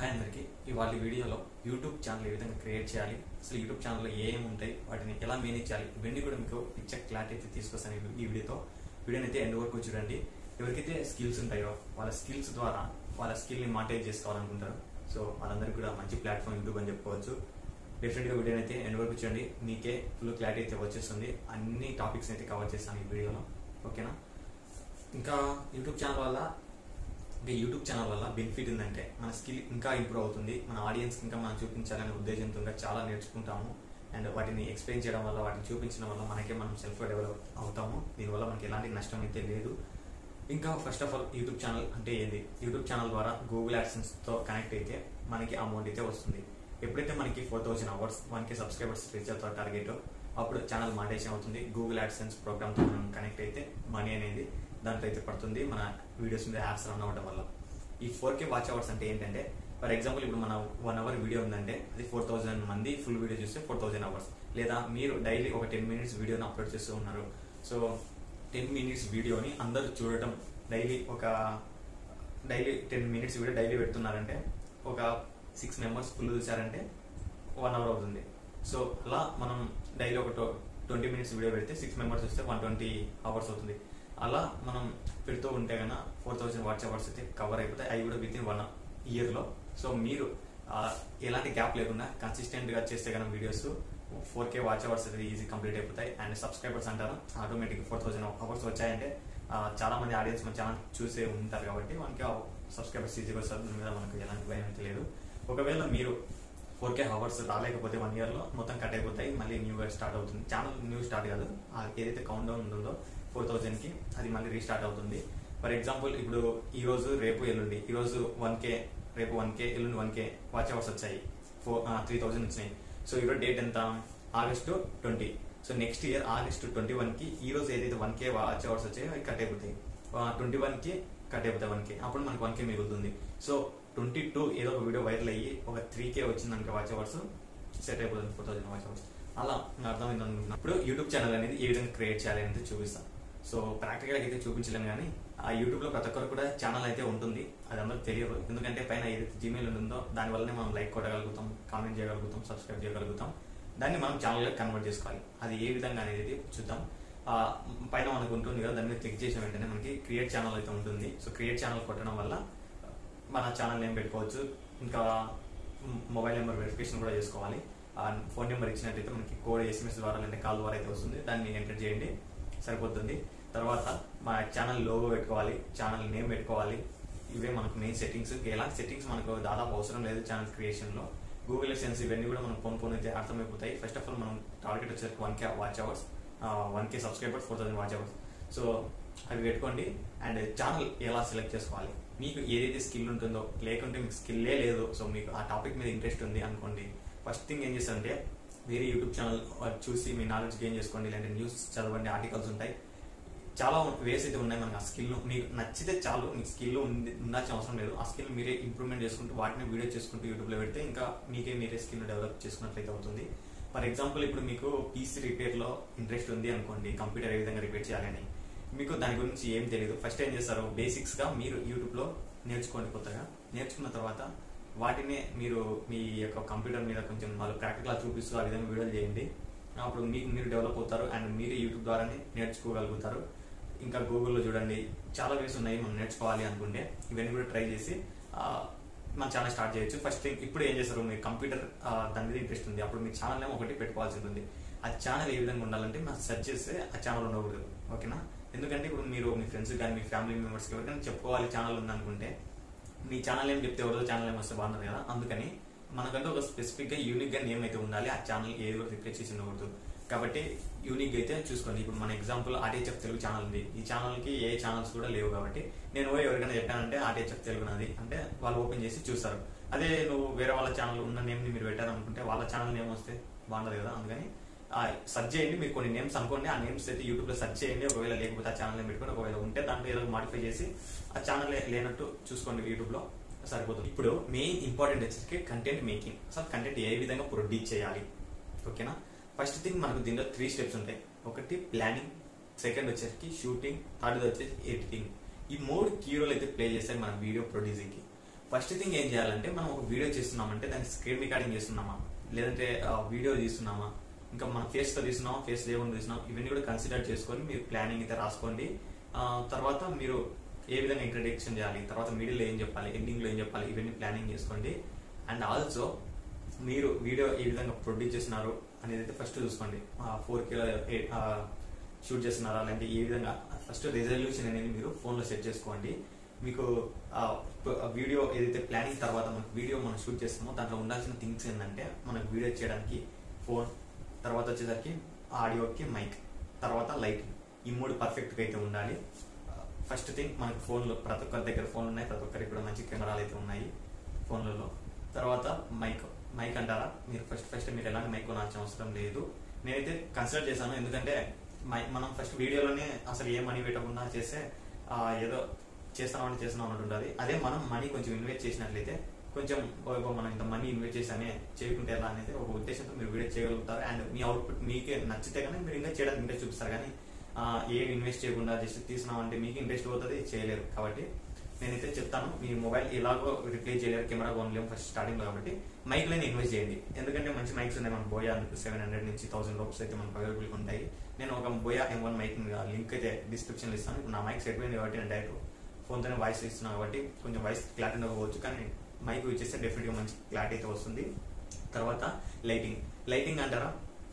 hi అందరికీ ఇవాళ వీడియోలో యూట్యూబ్ ఛానల్ ఏ విధంగా క్రియేట్ చేయాలి అసలు యూట్యూబ్ ఛానల్లో ఏమేమి ఉంటాయి వాటిని ఎలా మేనేజ్ చేయాలి ఇవన్నీ కూడా మీకు పిక్చర్ క్లారిటీ అయితే తీసుకొస్తాను ఈ- ఈ వీడియోతో వీడియోని అయితే ఎండ్ వరకు చూడండి ఎవరికైతే స్కిల్స్ ఉంటాయో వాళ్ళ స్కిల్స్ ద్వారా వాళ్ళ స్కిల్ని మానిటైజ్ చేసుకోవాలనుకుంటారు సో వాళ్ళందరికీ కూడా మంచి ప్లాట్ఫామ్ యూట్యూబ్ అని చెప్పుకోవచ్చు డెఫినెట్గా వీడియోని అయితే ఎండ్ వరకు చూడండి మీకే ఫుల్ క్లారిటీ అయితే వచ్చేస్తుంది అన్ని టాపిక్స్ అయితే కవర్ చేస్తాను ఈ వీడియోలో ఓకేనా ఇంకా యూట్యూబ్ ఛానల్ వల్ల ఇంకా యూట్యూబ్ ఛానల్ వల్ల బెనిఫిట్ ఏంటంటే మన స్కిల్ ఇంకా ఇంప్రూవ్ అవుతుంది మన ఆడియన్స్ ఇంకా మనం చూపించాలనే ఉద్దేశంతో ఇంకా చాలా నేర్చుకుంటాము అండ్ వాటిని ఎక్స్ప్లెయిన్ చేయడం వల్ల వాటిని చూపించడం వల్ల మనకే మనం సెల్ఫ్ డెవలప్ అవుతాము దీనివల్ల మనకి ఎలాంటి నష్టం అయితే లేదు ఇంకా first of all YouTube channel అంటే ఏంది యూట్యూబ్ ఛానల్ ద్వారా గూగుల్ తో కనెక్ట్ అయితే మనకి అమౌంట్ అయితే వస్తుంది ఎప్పుడైతే మనకి ఫోర్ థౌసండ్ అవర్స్ మనకి సబ్స్క్రైబర్స్ రీచ్ అవుతారు టార్గెట్ అప్పుడు ఛానల్ మానిటైజేషన్ అవుతుంది గూగుల్ యాడ్సెన్స్ ప్రోగ్రామ్తో మనం కనెక్ట్ అయితే మనీ అనేది దాంట్లో అయితే పడుతుంది మన వీడియోస్ మీద యాడ్స్ రన్ అవ్వడం వల్ల ఈ ఫోర్ కే వాచ్ అవర్స్ అంటే ఏంటంటే ఫర్ ఎగ్జాంపుల్ ఇప్పుడు మన వన్ అవర్ వీడియో ఉందంటే అది ఫోర్ థౌసండ్ మంది ఫుల్ వీడియో చూస్తే ఫోర్ థౌసండ్ అవర్స్ లేదా మీరు డైలీ ఒక టెన్ మినిట్స్ వీడియోని అప్లోడ్ చేస్తూ ఉన్నారు సో టెన్ మినిట్స్ వీడియోని అందరూ చూడటం డైలీ ఒక daily ten minutes video daily పెడుతున్నారంటే ఒక సిక్స్ మెంబర్స్ ఫుల్ చూసారంటే వన్ అవర్ అవుతుంది సో అలా మనం డైలీ ఒక ట్వంటీ మినిట్స్ వీడియో పెడితే సిక్స్ మెంబర్స్ వస్తే వన్ ట్వంటీ అవర్స్ అవుతుంది అలా మనం పెడుతూ ఉంటే కన్నా ఫోర్ థౌసండ్ వాట్స్ అవర్స్ అయితే కవర్ అయిపోతాయి అవి కూడా విత్ ఇన్ వన్ ఇయర్లో సో మీరు ఆ, ఎలాంటి గ్యాప్ లేకుండా కన్సిస్టెంట్గా చేస్తే కనుక videos four K watch hours అయితే ఈజీ కంప్లీట్ అయిపోతాయి అండ్ సబ్స్క్రైబర్స్ అంటారు ఆటోమేటిక్ ఫోర్ థౌసండ్ అవర్స్ వచ్చాయంటే ఆ, చాలా మంది ఆడియన్స్ మన ఛానల్ చూసే ఉంటారు కాబట్టి మనకి సబ్స్క్రైబర్స్ ఈజీగా వస్తారు దాని మీద మనకు ఎలాంటి భయం అయితే లేదు ఒకవేళ మీరు ఫోర్ కే అవర్స్ రాలేకపోతే వన్ ఇయర్ లో మొత్తం కట్ అయిపోతాయి మళ్ళీ న్యూగా స్టార్ట్ అవుతుంది ఛానల్ న్యూ స్టార్ట్ కాదు ఆ ఏదైతే కౌంట్ డౌన్ ఉంటుందో ఫోర్ థౌసండ్ కి అది మళ్ళీ రీస్టార్ట్ అవుతుంది ఫర్ ఎగ్జాంపుల్ ఇప్పుడు ఈ రోజు రేపు ఎల్లుండి ఈ రోజు వన్ కే రేపు వన్ కే ఎల్లుండి వన్ కే వాచ్ అవర్స్ వచ్చాయి ఫోర్ త్రీ థౌసండ్ వచ్చినాయి సో ఈరోజు డేట్ ఎంత August twenty so next year August twenty one కి ఈ రోజు ఏదైతే వన్ కే వాచ్ అవర్స్ వచ్చాయో అవి కట్ అయిపోతాయి ట్వంటీ వన్ కి కట్ అయిపోతాయి వన్ కే అప్పుడు మనకి వన్ కే మిగులుతుంది సో ట్వంటీ టూ ఏదో ఒక వీడియో వైరల్ అయ్యి ఒక త్రీ కే వచ్చింది అనుకో వాచ్ అవర్స్ సెట్ అయిపోతుంది ఫోర్ థౌసండ్ వాచ్ అవర్స్ అలా నాకు అర్థమైంది అనుకుంటున్నా ఇప్పుడు యూట్యూబ్ ఛానల్ అనేది ఏ విధంగా క్రియేట్ చేయాలి అనేది చూపిస్తాను సో ప్రాక్టికల్ అయితే చూపించలేము కానీ ఆ యూట్యూబ్ లో ప్రతి ఒక్కరు కూడా ఛానల్ అయితే ఉంటుంది అది అందరికి తెలియదు ఎందుకంటే పైన ఏదైతే జీమెయిల్ ఉంటుందో దాని వల్లనే మనం లైక్ కొట్టగలుగుతాం కామెంట్ చేయగలుగుతాం సబ్స్క్రైబ్ చేయగలుగుతాం దాన్ని మనం ఛానల్ గా కన్వర్ట్ చేసుకోవాలి అది ఏ విధంగా అనేది చూద్దాం ఆ, పైన మనకు ఉంటుంది కదా దాని మీద క్లిక్ చేసిన వెంటనే మనకి క్రియేట్ ఛానల్ అయితే ఉంటుంది సో క్రియేట్ ఛానల్ కొట్టడం వల్ల మన ఛానల్ నేమ్ పెట్టుకోవచ్చు ఇంకా మొబైల్ నెంబర్ వెరిఫికేషన్ కూడా చేసుకోవాలి ఆ ఫోన్ నెంబర్ ఇచ్చినట్టయితే మనకి కోడ్ ఎస్ఎంఎస్ ద్వారా లేదంటే కాల్ ద్వారా అయితే వస్తుంది దాన్ని ఎంటర్ చేయండి సరిపోతుంది తర్వాత మన ఛానల్ లోగో పెట్టుకోవాలి ఛానల్ నేమ్ పెట్టుకోవాలి ఇవే మనకు మెయిన్ సెట్టింగ్స్ ఎలాంటి సెట్టింగ్స్ మనకు దాదాపు అవసరం లేదు ఛానల్ క్రియేషన్ లో గూగుల్ సెన్స్ ఇవన్నీ కూడా మనం ఫోన్ ఫోన్ అయితే అర్థమైపోతాయి ఫస్ట్ ఆఫ్ ఆల్ మనం టార్గెట్ వచ్చేసరికి one K watch hours one K subscribers four thousand watch hours so అవి పెట్టుకోండి అండ్ ఛానల్ ఎలా సెలెక్ట్ చేసుకోవాలి మీకు ఏదైతే స్కిల్ ఉంటుందో లేకుంటే మీకు స్కిల్లే లేదు సో మీకు ఆ టాపిక్ మీద ఇంట్రెస్ట్ ఉంది అనుకోండి ఫస్ట్ థింగ్ ఏం చేస్తారంటే వేరే యూట్యూబ్ ఛానల్ చూసి మీ నాలెడ్జ్ గెయిన్ చేసుకోండి లేదంటే న్యూస్ చదవండి ఆర్టికల్స్ ఉంటాయి చాలా వేస్ అయితే ఉన్నాయి మనకి ఆ స్కిల్ మీకు నచ్చితే చాలు మీకు స్కిల్ ఉంది ఉండాల్సిన అవసరం లేదు ఆ స్కిల్ మీరే ఇంప్రూవ్మెంట్ చేసుకుంటూ వాటిని వీడియో చేసుకుంటూ యూట్యూబ్లో పెడితే ఇంకా మీకే మీరే స్కిల్ డెవలప్ చేసుకున్నట్లయితే అవుతుంది ఫర్ ఎగ్జాంపుల్ ఇప్పుడు మీకు పీసీ రిపేర్లో ఇంట్రెస్ట్ ఉంది అనుకోండి కంప్యూటర్ ఏ విధంగా రిపేర్ చేయాలని మీకు దాని గురించి ఏం తెలియదు ఫస్ట్ ఏం చేస్తారు బేసిక్స్ గా మీరు యూట్యూబ్ లో నేర్చుకోండి కొత్తగా నేర్చుకున్న తర్వాత వాటినే మీరు మీ యొక్క కంప్యూటర్ మీద కొంచెం వాళ్ళు ప్రాక్టికల్ చూపిస్తూ ఆ విధంగా వీడియోలు చేయండి అప్పుడు మీకు మీరు డెవలప్ అవుతారు అండ్ మీరే యూట్యూబ్ ద్వారానే నేర్చుకోగలుగుతారు ఇంకా గూగుల్లో చూడండి చాలా వేస్ ఉన్నాయి మనం నేర్చుకోవాలి అనుకుంటే ఇవన్నీ కూడా ట్రై చేసి ఆ, మన ఛానల్ స్టార్ట్ చేయొచ్చు ఫస్ట్ థింగ్ ఇప్పుడు ఏం చేస్తారు మీ కంప్యూటర్ ఆ, దాని మీద ఇంట్రెస్ట్ ఉంది అప్పుడు మీ ఛానల్ ఏమో ఒకటి పెట్టుకోవాల్సి ఉంటుంది ఆ ఛానల్ ఏ విధంగా ఉండాలంటే మనం సెర్చ్ చేస్తే ఆ ఛానల్ ఉండకూడదు ఓకేనా ఎందుకంటే ఇప్పుడు మీరు మీ ఫ్రెండ్స్ కానీ మీ ఫ్యామిలీ మెంబర్స్ ఎవరికైనా చెప్పుకోవాలి ఛానల్ ఉందనుకుంటే మీ ఛానల్ ఏం చెప్తే ఎవరిదో ఛానల్ ఏం వస్తే బాగుంటుంది కదా అందుకని మనకంటూ ఒక స్పెసిఫిక్ గా యూనిక్ గా నేమ్ అయితే ఉండాలి ఆ ఛానల్ ఏది కూడా రిప్లేస్ చేసి ఉండకూడదు కాబట్టి యూనిక్ అయితే చూసుకోండి ఇప్పుడు మన ఎగ్జాంపుల్ ఆర్టీహెచ్ఎఫ్ తెలుగు ఛానల్ ఉంది ఈ ఛానల్ కి ఏ ఛానల్స్ కూడా లేవు కాబట్టి నేను పోయి ఎవరికైనా చెప్పానంటే ఆర్టీహెచ్ఎఫ్ తెలుగు నాది అంటే వాళ్ళు ఓపెన్ చేసి చూస్తారు అదే నువ్వు వేరే వాళ్ళ ఛానల్ ఉన్న నేమ్ ని మీరు పెట్టారనుకుంటే వాళ్ళ ఛానల్ నేమ్ వస్తే బాగుండదు కదా అందుకని సర్చ్ చేయండి మీరు కొన్ని నేమ్స్ అనుకోండి ఆ నేమ్స్ అయితే యూట్యూబ్ లో సర్చ్ చేయండి ఒకవేళ లేకపోతే ఆ ఛానల్ పెట్టుకొని ఒకవేళ ఉంటే దాంట్లో ఏదో మాడిఫై చేసి ఆ ఛానల్ లేనట్టు చూసుకోండి యూట్యూబ్ లో సరిపోతుంది ఇప్పుడు మెయిన్ ఇంపార్టెంట్ వచ్చేసరికి కంటెంట్ మేకింగ్ అసలు కంటెంట్ ఏ విధంగా ప్రొడ్యూస్ చేయాలి ఓకేనా ఫస్ట్ థింగ్ మనకు దీనిలో త్రీ స్టెప్స్ ఉంటాయి ఒకటి ప్లానింగ్ సెకండ్ వచ్చేసరికి షూటింగ్ థర్డ్ వచ్చేసి ఎడిటింగ్ ఈ మూడు కీ రోల్ అయితే ప్లే చేస్తాయి మన వీడియో ప్రొడ్యూసింగ్ కి ఫస్ట్ థింగ్ ఏం చేయాలంటే మనం ఒక వీడియో చేస్తున్నామంటే దాన్ని స్క్రీన్ రికార్డింగ్ చేస్తున్నామా లేదంటే వీడియో తీస్తున్నామా ఇంకా మన ఫేస్ తో తీస్తున్నామా ఫేస్ లేకుండా తీస్తున్నాం ఇవన్నీ కూడా కన్సిడర్ చేసుకొని మీరు ప్లానింగ్ అయితే రాసుకోండి ఆ, తర్వాత మీరు ఏ విధంగా ఇంట్రడక్షన్ చేయాలి తర్వాత మిడిల్ ఏం చెప్పాలి ఎండింగ్ లో ఏం చెప్పాలి ఇవన్నీ ప్లానింగ్ చేసుకోండి అండ్ ఆల్సో మీరు వీడియో ఏ విధంగా ప్రొడ్యూస్ చేస్తున్నారు అనేది అయితే ఫస్ట్ చూసుకోండి ఫోర్ కే షూట్ చేస్తున్నారా లేదంటే ఏ విధంగా ఫస్ట్ రిజల్యూషన్ అనేది మీరు ఫోన్ లో సెట్ చేసుకోండి మీకు ఆ వీడియో ఏదైతే ప్లానింగ్ తర్వాత మనకు వీడియో మనం షూట్ చేస్తామో దాంట్లో ఉండాల్సిన థింగ్స్ ఏంటంటే మనకు వీడియో చేయడానికి ఫోన్ తర్వాత వచ్చేసరికి ఆడియోకి మైక్ తర్వాత లైటింగ్ ఈ మూడు పర్ఫెక్ట్గా అయితే ఉండాలి ఫస్ట్ థింగ్ మనకు ఫోన్లో ప్రతి ఒక్కరి దగ్గర ఫోన్ ఉన్నాయి ప్రతి ఒక్కరికి కూడా మంచి కెమెరాలు అయితే ఉన్నాయి ఫోన్లలో తర్వాత మైక్ మైక్ అంటారా మీరు ఫస్ట్ ఫస్ట్ మీరు ఎలాంటి మైక్ కొనాల్సిన అవసరం లేదు నేనైతే కన్సిడర్ చేశాను ఎందుకంటే మై- మనం ఫస్ట్ వీడియోలోనే అసలు ఏ మనీ పెట్టకుండా చేస్తే ఆ, ఏదో చేస్తున్నామని చేస్తున్నాం అన్నట్టు ఉంటుంది అదే మనం మనీ కొంచెం ఇన్వెస్ట్ చేసినట్లయితే కొంచెం ఓ, ఇగో మనం ఇంత మనీ ఇన్వెస్ట్ చేసామే చేయకుంటే ఎలా అనేది ఒక ఉద్దేశంతో మీరు వీడియో చేయగలుగుతారు అండ్ మీ అవుట్పుట్ మీకే నచ్చితే కానీ మీరు ఇంకా చేయడానికి ఇంట్రెస్ట్ చూపిస్తారు కానీ ఆ, ఏం ఇన్వెస్ట్ చేయకుండా జస్ట్ తీసినాం అంటే మీకు ఇంట్రెస్ట్ పోతుంది చేయలేరు కాబట్టి నేనైతే చెప్తాను మీ మొబైల్ ఎలాగో రిప్లేస్ చేయలేరు కెమెరా కొనలేము ఫస్ట్ స్టార్టింగ్ లో కాబట్టి మైక్ లైన్ ఇన్వెస్ట్ చేయండి ఎందుకంటే మంచి మైక్స్ ఉన్నాయి మన బోయా సెవెన్ హండ్రెడ్ నుంచి థౌసండ్ రూపీస్ అయితే మనకు అవైలబుల్ ఉంటాయి నేను ఒక Boya M one mic link అయితే డిస్క్రిప్షన్ లో ఇస్తాను ఇప్పుడు నా మైక్ సెట్ అయింది కాబట్టి నేను డైరెక్ట్ ఫోన్ తోనే వాయిస్ ఇస్తున్నాను కాబట్టి కొంచెం వాయిస్ క్లారిటీ ఉండకపోవచ్చు కానీ మైక్ యూజ్ చేస్తే డెఫినెట్ గా మంచి క్లారిటీ అయితే వస్తుంది తర్వాత లైటింగ్ లైటింగ్ అంటారా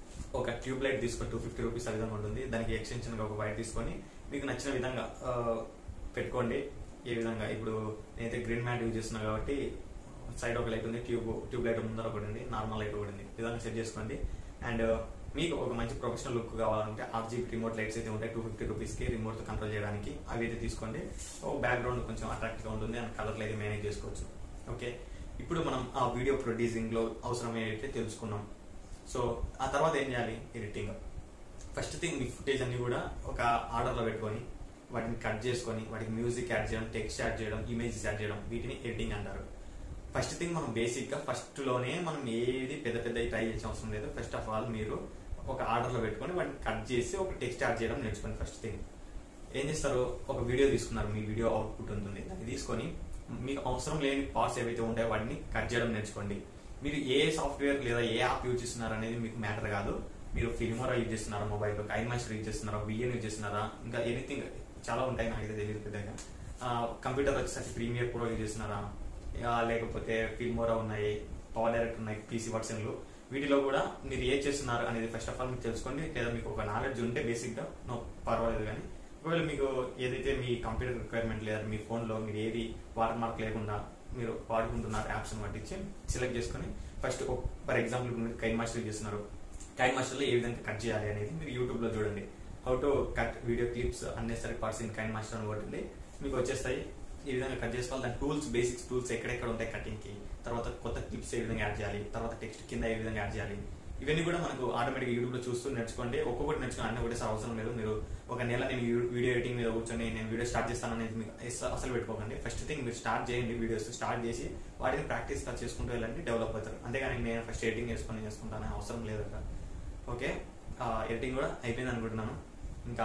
ఒక ట్యూబ్ లైట్ తీసుకొని టూ ఫిఫ్టీ రూపీస్ ఆ విధంగా ఉంటుంది దానికి ఎక్స్టెన్షన్ గా ఒక వైర్ తీసుకొని మీకు నచ్చిన విధంగా ఆ, పెట్టుకోండి ఏ విధంగా ఇప్పుడు నేనైతే గ్రీన్ మ్యాట్ యూజ్ చేస్తున్నా కాబట్టి సైడ్ ఒక లైట్ ఉంది ట్యూబ్ ట్యూబ్ లైట్ ముందర ఒకటి ఉంది నార్మల్ లైట్ ఒకటి ఉంది ఈ విధంగా సెట్ చేసుకోండి అండ్ మీకు ఒక మంచి ప్రొఫెషనల్ లుక్ కావాలంటే ఆర్జీబీ రిమోట్ లైట్స్ అయితే ఉంటాయి టూ ఫిఫ్టీ రూపీస్కి రిమోట్ కంట్రోల్ చేయడానికి అవి అయితే తీసుకోండి ఓ బ్యాక్గ్రౌండ్ కొంచెం అట్రాక్ట్ గా ఉంటుంది అండ్ కలర్లు అయితే మేనేజ్ చేసుకోవచ్చు ఓకే ఇప్పుడు మనం ఆ వీడియో ప్రొడ్యూసింగ్ లో అవసరం ఏంటంటే తెలుసుకున్నాం సో ఆ తర్వాత ఏం చేయాలి ఎడిటింగ్ ఫస్ట్ థింగ్ మీ ఫుటేజ్ అన్ని కూడా ఒక ఆర్డర్లో పెట్టుకొని వాటిని కట్ చేసుకొని వాటికి మ్యూజిక్ యాడ్ చేయడం టెక్స్ట్ యాడ్ చేయడం ఇమేజెస్ యాడ్ చేయడం వీటిని ఎడిటింగ్ అంటారు ఫస్ట్ థింగ్ మనం బేసిక్ గా ఫస్ట్ లోనే మనం ఏది పెద్ద పెద్ద ట్రై చేసిన అవసరం లేదు ఫస్ట్ ఆఫ్ ఆల్ మీరు ఒక ఆర్డర్ లో పెట్టుకొని వాటిని కట్ చేసి ఒక టెక్స్ట్ యాడ్ చేయడం నేర్చుకోండి ఫస్ట్ థింగ్ ఏం చేస్తారు ఒక వీడియో తీసుకున్నారు మీ వీడియో అవుట్పుట్ ఉంటుంది దాన్ని తీసుకొని మీకు అవసరం లేని పార్ట్స్ ఏవైతే ఉంటాయో వాటిని కట్ చేయడం నేర్చుకోండి మీరు ఏ సాఫ్ట్వేర్ లేదా ఏ యాప్ యూజ్ చేస్తున్నారు అనేది మీకు మ్యాటర్ కాదు మీరు ఫిల్మోరా యూజ్ చేస్తున్నారా మొబైల్లో కైన్ మాస్టర్ యూజ్ చేస్తున్నారా విఎన్ యూజ్ చేస్తున్నారా ఇంకా ఎనీథింగ్ చాలా ఉంటాయి నాకు తెలియదు పెద్దగా కంప్యూటర్ వచ్చేసరికి ప్రీమియర్ ప్రో యూజ్ చేస్తున్నారా ఆ, లేకపోతే ఫిల్మోరా ఉన్నాయి పవర్ డైరెక్ట్ ఉన్నాయి పీసీ వర్షన్లు వీటిలో కూడా మీరు ఏ చేస్తున్నారు అనేది ఫస్ట్ ఆఫ్ ఆల్ మీకు తెలుసుకోండి లేదా మీకు ఒక నాలెడ్జ్ ఉంటే బేసిక్ గా నో పర్వాలేదు కానీ ఒకవేళ మీకు ఏదైతే మీ కంప్యూటర్ రిక్వైర్మెంట్ లేదా మీ ఫోన్ లో మీరు ఏది వాటర్ మార్క్ లేకుండా మీరు వాడుకుంటున్నారు యాప్స్ పట్టించి సెలెక్ట్ చేసుకొని ఫస్ట్ ఫర్ ఎగ్జాంపుల్ మీరు కైన్ మాస్టర్ చేస్తున్నారు కైన్ మాస్టర్ లో ఏ విధంగా కట్ చేయాలి అనేది మీరు యూట్యూబ్ లో చూడండి how to cut video clips unnecessary parts in KineMaster అని కొట్టింది మీకు వచ్చేస్తాయి ఈ విధంగా కట్ చేసుకోవాలి దాని టూల్స్ బేసిక్స్ టూల్స్ ఎక్కడెక్కడ ఉంటాయి కటింగ్ కి తర్వాత కొత్త క్లిప్స్ ఏ విధంగా యాడ్ చేయాలి తర్వాత టెక్స్ట్ కింద ఏ విధంగా యాడ్ చేయాలి ఇవన్నీ కూడా మనకు ఆటోమేటిక్ యూట్యూబ్ లో చూస్తూ నేర్చుకోండి ఒక్కొక్కటి నేర్చుకుని అన్నీ ఒకటి అవసరం లేదు మీరు ఒక నెల నేను యూ- వీడియో ఎడిటింగ్ మీద కూర్చొని నేను వీడియో స్టార్ట్ చేస్తాను అనేది మీకు అస- అసలు పెట్టుకోకండి ఫస్ట్ థింగ్ మీరు స్టార్ట్ చేయండి వీడియోస్ స్టార్ట్ చేసి వాటిని ప్రాక్టీస్ చేసుకుంటూ వెళ్ళండి డెవలప్ అవుతారు అంతేగాని నేను ఫస్ట్ ఎడిటింగ్ చేసుకొని చేసుకుంటాను అవసరం లేదు అక్కడ ఓకే ఎడిటింగ్ కూడా అయిపోయింది అనుకుంటున్నాను ఇంకా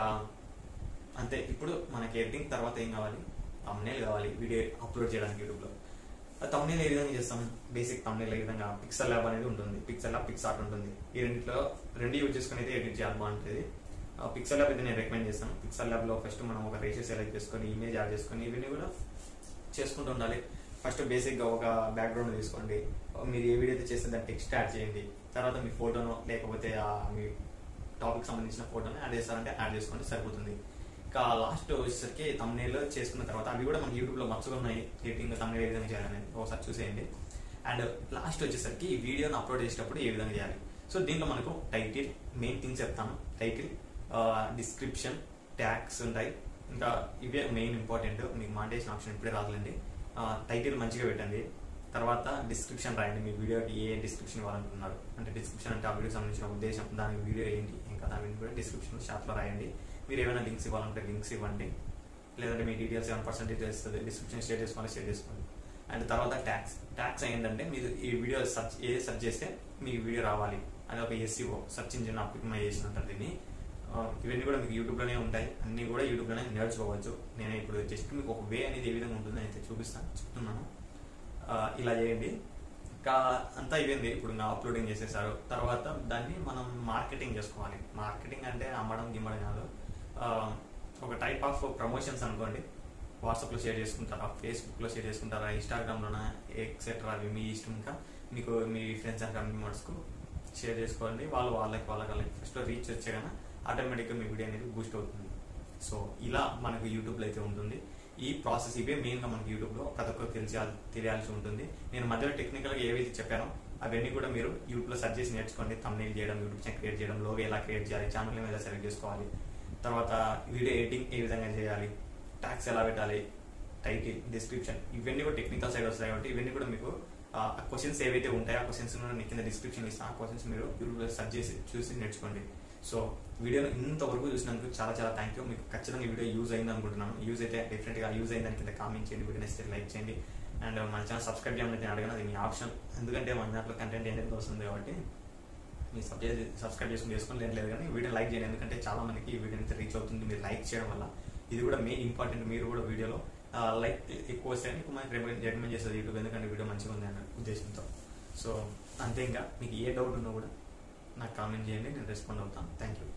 అంతే ఇప్పుడు మనకి ఎడిటింగ్ తర్వాత ఏం కావాలి తమ్నేల్ కావాలి వీడియో అప్లోడ్ చేయడానికి యూట్యూబ్లో తమ్నేల్ ఏ విధంగా చేస్తాం బేసిక్ తమ్నేల్ ఏ విధంగా పిక్సెల్ ల్యాబ్ అనేది ఉంటుంది పిక్సెల్ ల్యాబ్ పిక్స్ ఆర్ట్ ఉంటుంది ఈ రెండిట్లో రెండు యూజ్ చేసుకుని అయితే ఎడిట్ చేయాలి బాగుంటుంది పిక్సెల్ ల్యాబ్ అయితే నేను రికమెండ్ చేస్తాను పిక్సెల్ ల్యాబ్ లో ఫస్ట్ మనం ఒక రేషియో సెలెక్ట్ చేసుకొని ఇమేజ్ యాడ్ చేసుకొని ఇవన్నీ కూడా చేసుకుంటూ ఉండాలి ఫస్ట్ బేసిక్ గా ఒక బ్యాక్గ్రౌండ్ తీసుకోండి మీరు ఏ వీడియో అయితే చేస్తే దాన్ని టెక్స్ట్ యాడ్ చేయండి తర్వాత మీ ఫోటోను లేకపోతే ఆ మీ టాపిక్ సంబంధించిన ఫోటోని యాడ్ చేస్తారంటే యాడ్ చేసుకోండి సరిపోతుంది ఇంకా లాస్ట్ వచ్చేసరికి తమ్నేల్ చేసుకున్న తర్వాత అవి కూడా మనకి యూట్యూబ్ లో మచ్చగా ఉన్నాయి ఎడిటింగ్ తమ్నేల్ ఏ విధంగా చేయాలని ఒకసారి చూసేయండి అండ్ లాస్ట్ వచ్చేసరికి ఈ వీడియోని అప్లోడ్ చేసేటప్పుడు ఏ విధంగా చేయాలి సో దీంట్లో మనకు టైటిల్ మెయిన్ థింగ్స్ చెప్తాను టైటిల్ డిస్క్రిప్షన్ ట్యాగ్స్ ఉంటాయి ఇంకా ఇవే మెయిన్ ఇంపార్టెంట్ మీకు మాంటేషన్ ఆప్షన్ ఇప్పుడే రాదులేండి టైటిల్ మంచిగా పెట్టండి తర్వాత డిస్క్రిప్షన్ రాయండి మీ వీడియోకి ఏ డిస్క్రిప్షన్ ఇవ్వాలనుకున్నారు అంటే డిస్క్రిప్షన్ అంటే ఆ వీడియోకి సంబంధించిన ఉద్దేశం దాని వీడియో ఏంటి ఇంకా దాని కూడా డిస్క్రిప్షన్ షార్ట్లో రాయండి మీరు ఏమైనా లింక్స్ ఇవ్వాలంటే లింక్స్ ఇవ్వండి లేదంటే మీ డీటెయిల్స్ ఏమైనా పర్సెంట్ డీటెయిల్స్ డిస్క్రిప్షన్ షేర్ చేసుకోవాలి షేర్ చేసుకోండి అండ్ తర్వాత ట్యాక్స్ ట్యాక్స్ ఏంటంటే మీరు ఈ వీడియో సెర్చ్ ఏ సెర్చ్ చేస్తే మీకు వీడియో రావాలి అది ఒక ఎస్సీఓ సెర్చ్ ఇంజిన్ ఆప్టిమైజేషన్ అంటారు దీన్ని ఆ, ఇవన్నీ కూడా మీకు యూట్యూబ్లోనే ఉంటాయి అన్నీ కూడా యూట్యూబ్లోనే నేర్చుకోవచ్చు నేను ఇప్పుడు జస్ట్ మీకు ఒక వే అనేది ఏ విధంగా ఉంటుందో అయితే చూపిస్తాను చెప్తున్నాను ఆ, ఇలా చేయండి ఇంకా అంతా అయిపోయింది ఇప్పుడు ఇంకా అప్లోడింగ్ చేసేసారు తర్వాత దాన్ని మనం మార్కెటింగ్ చేసుకోవాలి మార్కెటింగ్ అంటే అమ్మడం గిమ్మడం కాదు ఆ, ఒక టైప్ ఆఫ్ ప్రమోషన్స్ అనుకోండి వాట్సాప్లో షేర్ చేసుకుంటారా ఫేస్బుక్లో షేర్ చేసుకుంటారా ఇన్స్టాగ్రామ్లోనా ఎక్సెట్రా అవి మీ ఇష్టం ఇంకా మీకు మీ ఫ్రెండ్స్ అండ్ ఫ్యామిలీ మెంబర్స్కు షేర్ చేసుకోండి వాళ్ళు వాళ్ళకి వాళ్ళకి వాళ్ళకి ఫస్ట్లో రీచ్ వచ్చేగానే ఆటోమేటిక్గా మీ వీడియో అనేది బూస్ట్ అవుతుంది సో ఇలా మనకు యూట్యూబ్లో అయితే ఉంటుంది ఈ ప్రాసెస్ ఇవే మెయిన్గా మనకి యూట్యూబ్లో ప్రతి ఒక్కరు తెలియాలి తెలియాల్సి ఉంటుంది నేను మధ్యలో టెక్నికల్గా ఏవైతే చెప్పానో అవన్నీ కూడా మీరు యూట్యూబ్లో సెర్చ్ చేసి నేర్చుకోండి తమ్నేల్ చేయడం యూట్యూబ్ ఛానల్ క్రియేట్ చేయడం లోగో ఎలా క్రియేట్ చేయాలి ఛానల్ ఎలా సెలెక్ట్ చేసుకోవాలి తర్వాత వీడియో ఎడిటింగ్ ఏ విధంగా చేయాలి ట్యాక్స్ ఎలా పెట్టాలి టైటిల్ డిస్క్రిప్షన్ ఇవన్నీ కూడా టెక్నికల్ సైడ్ వస్తాయి కాబట్టి ఇవన్నీ కూడా మీకు ఆ క్వశ్చన్స్ ఏవైతే ఉంటాయో ఆ క్వశ్చన్స్ నేను కింద డిస్క్రిప్షన్ ఇస్తాను ఆ క్వశ్చన్స్ మీరు యూట్యూబ్లో సెర్చ్ చేసి చూసి నేర్చుకోండి సో వీడియోని ఇంతవరకు చూసినందుకు చాలా చాలా థ్యాంక్ యూ మీకు ఖచ్చితంగా ఈ వీడియో యూజ్ అయింది అనుకుంటున్నాను యూజ్ అయితే డెఫినెట్గా యూజ్ అయిందని కింద కామెంట్ చేయండి వీడియో నచ్చితే లైక్ చేయండి అండ్ మన ఛానల్ సబ్స్క్రైబ్ చేయమని నేను అడగను అది మీ ఆప్షన్ ఎందుకంటే మన దాంట్లో కంటెంట్ ఏదైతే వస్తుంది కాబట్టి మీరు సబ్జెక్ట్ సబ్స్క్రైబ్ చేసుకుని చేసుకుని లేదు లేదు కానీ వీడియో లైక్ చేయండి ఎందుకంటే చాలా మందికి ఈ వీడియో అయితే రీచ్ అవుతుంది మీరు లైక్ చేయడం వల్ల ఇది కూడా మెయిన్ ఇంపార్టెంట్ మీరు కూడా వీడియోలో లైక్ ఎక్కువ వస్తే ఎక్కువ మనకి రికమెండ్ చేస్తుంది యూట్యూబ్ ఎందుకంటే వీడియో మంచిగా ఉంది అన్న ఉద్దేశంతో సో అంతే ఇంకా మీకు ఏ డౌట్ ఉన్నా కూడా నాకు కామెంట్ చేయండి నేను రెస్పాండ్ అవుతాను థ్యాంక్ యూ